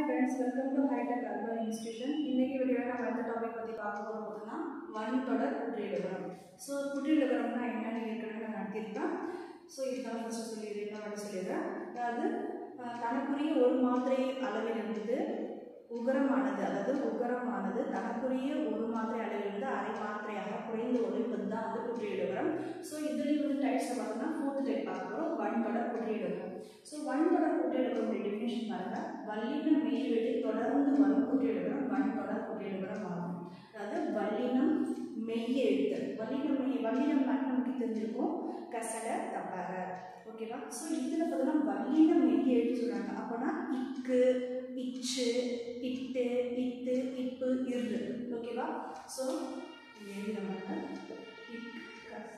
friends welcome to hi tech urban institution இன்னைக்கு வீடியோவில் நம்ம எந்த டாபிக் பற்றி பார்க்க போகிறோம் பார்த்தோம்னா ஒன் தொடர் குற்றியலுகரம் ஸோ குற்றியலுகரம்னா என்னன்னு ஏற்கனவே நான் நடத்தியிருக்கேன் ஸோ இதுக்காக ஃபஸ்ட்டு சொல்லிடுறேன் இன்னொரு சொல்லிடுறேன் அதாவது அஹ், தனக்குரிய ஒரு மாத்திரை அளவிலிருந்து உகரமானது அதாவது உகரமானது தனக்குரிய ஒரு மாத்திரை அளவிலிருந்து அரை மாத்திரையாக குறைந்து ஒழிப்பது தான் வந்து குற்றியலுகரம் ஸோ இதுலேயும் வந்து டைப்ஸை பார்த்தோம்னா ஃபோர்த் டைப் பார்க்க போகிறோம் ஒன் தொடர் குற்றியலுகரம் ஸோ ஒன் தொடர் குற்றியலுகரமுடைய டெஃபினேஷன் பாருங்க வல்லினம் மெய்வெளி தொடர்ந்து வரும் குற்றியலுகரம் ஒன் தொடர் குற்றியலுகரம் ஆகும் அதாவது வல்லினம் மெய் எழுத்து வல்லினம் மெய் வல்லினம் மட்டும் நமக்கு தெரிஞ்சிருக்கும் கசட தப்பற ஓகேவா ஸோ இதில் பார்த்தோம்னா வல்லினம் மெய் எழுத்து சொல்கிறாங்க அப்போனா இக்கு இச்சு இட்டு இத்து இப்பு இரு ஓகேவா ஸோ எழுதுறாங்க இக் கஸ்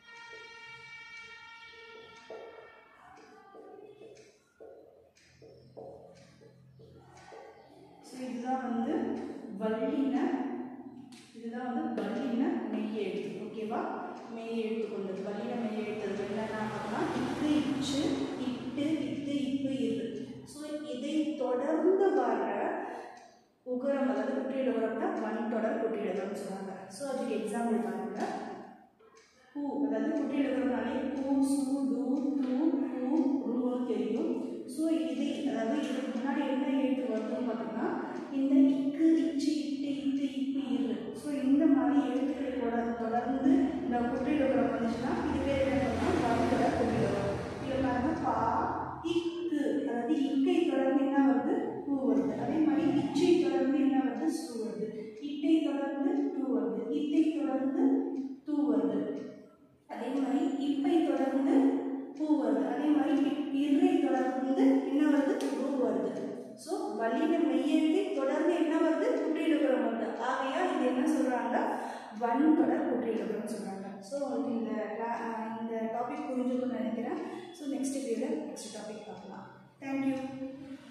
ஸோ இதுதான் வந்து வல்லின இதுதான் வந்து வல்லின மெய் எழுத்து ஓகேவா மெய் எழுத்து கொண்டது வல்லின மெய் எழுத்து என்னென்னா அப்படின்னா இக்கு இச்சு இட்டு இத்து இப்பு இரு ஸோ இதை தொடர்ந்து வர உகரம் அதாவது குற்றியல் உகரம் தான் வன் தொடர் குற்றியலுகரம்னு சொல்லுவாங்க ஸோ அதுக்கு எக்ஸாம்பிள் பாருங்க பூ அதாவது குற்றியல் உகரம்னாலே பூ சு டு து பூ ரூன்னு தெரியும் ஸோ இதை அதாவது இதுக்கு முன்னாடி என்ன எழுத்து வருதுன்னு பார்த்தோம்னா இந்த இக்கு இச்சு இட்டு இட்டு இப்பு இரு ஸோ இந்த மாதிரி எழுத்துக்களை தொடர் தொடர்ந்து இந்த குற்றியலுகரம் வந்துச்சுன்னா இது பேர் என்னன்னா வன்தொடர் குற்றியலுகரம் இதில் பாருங்க பா இக்கு அதாவது இக்கை தொடர்ந்து என்ன வருது பூ வருது அதே மாதிரி இச்சை தொடர்ந்து என்ன வருது சூ வருது இட்டை தொடர்ந்து டூ வருது இத்தை தொடர்ந்து தூ வருது அதே மாதிரி இப்பை தொடர்ந்து பூ வருது அதே மாதிரி இப்- இறை தொடர்ந்து என்ன வருது ரூ வருது ஸோ வலின மெய்யெழுத்தை தொடர்ந்து என்ன வருது குற்றியலுகரம் வருது ஆகையா இது என்ன சொல்றாங்க வன் தொடர் குற்றியலுகரம் சொல்றாங்க ஸோ உங்களுக்கு இந்த cla- அஹ் இந்த டாபிக் புரிஞ்சுக்கணும்னு நினைக்கிறேன் ஸோ நெக்ஸ்ட் வீடியோவில் நெக்ஸ்ட் டாபிக் பார்க்கலாம் தேங்க்யூ